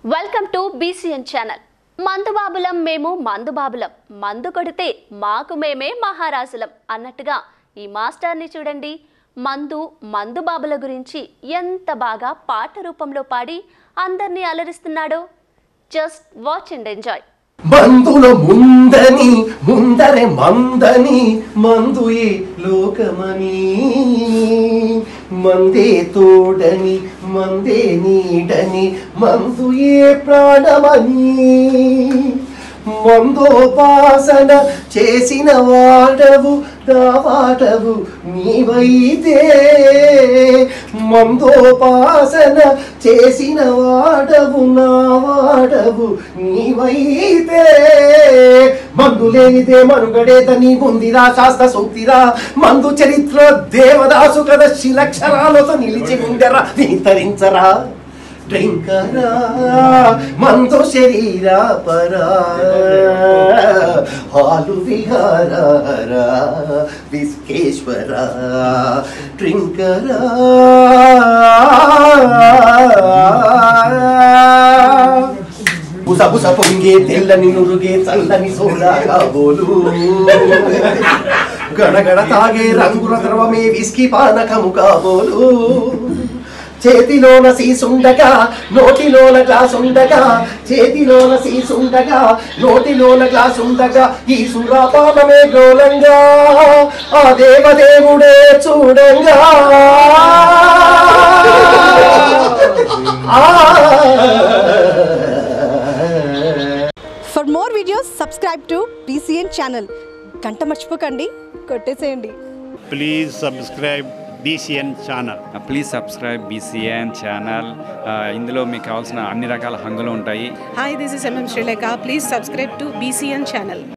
Welcome to B C N channel మందుబాబులం మేము మందుబాబులం మందు కొడితే మాకు మేమే మహారాజులం అన్నట్టుగా ఈ మాస్టర్ని చూడండి మందు మందుబాబుల గురించి ఎంత బాగా పాట రూపంలో పాడి అందరినీ అలరిస్తున్నాడో జస్ట్ వాచ్ అండ్ ఎంజాయ్ మందుల ముందని ముందరే మందని మందు ఏ లోకమని మందే తోడని మందే నీడని మందు ఏ ప్రాణమని మందోపాసన చేసిన వాడవు నా వాడవు నీవైతే మందోపాసన చేసిన వాడవు నా వాడవు నీవైతే మందు లేనిదే మనుగడేదని ఉందిరా శాస్త్ర సూక్తిరా మందు చరిత్ర దేవదాసు కథ శిలక్షరాలతో నిలిచి ఉండరా నితరించరా డ్రింకరా మందు శరీర పరా హాలు విహారా విశ్కేశ్వర డ్రింకరా బుస బుస పొంగే తెల్లని నురుగే చల్లని సోడా కాబోలు గడగడ తాగే రంగుల ద్రవమే విస్కీ పానకము కాబోలు చేతిలోన సీసుండగా నోటిలోన గ్లాస్ ఉండగా చేతిలోన సీసుండగా నోటిలోన గ్లాస్ ఉండగా ఈ సురాపానమే గోలంగా ఆ దేవదేవుడే చూడంగా ఆ for more videos subscribe to B C N channel గంట మర్చిపోకండి కొట్టేసేయండి please subscribe B C N channel please subscribe B C N channel ఇందులో మీకు కావాల్సిన అన్ని రకాల హంగులు ఉంటాయి Hi, this is MM Sri Lanka. Please subscribe to BCN channel.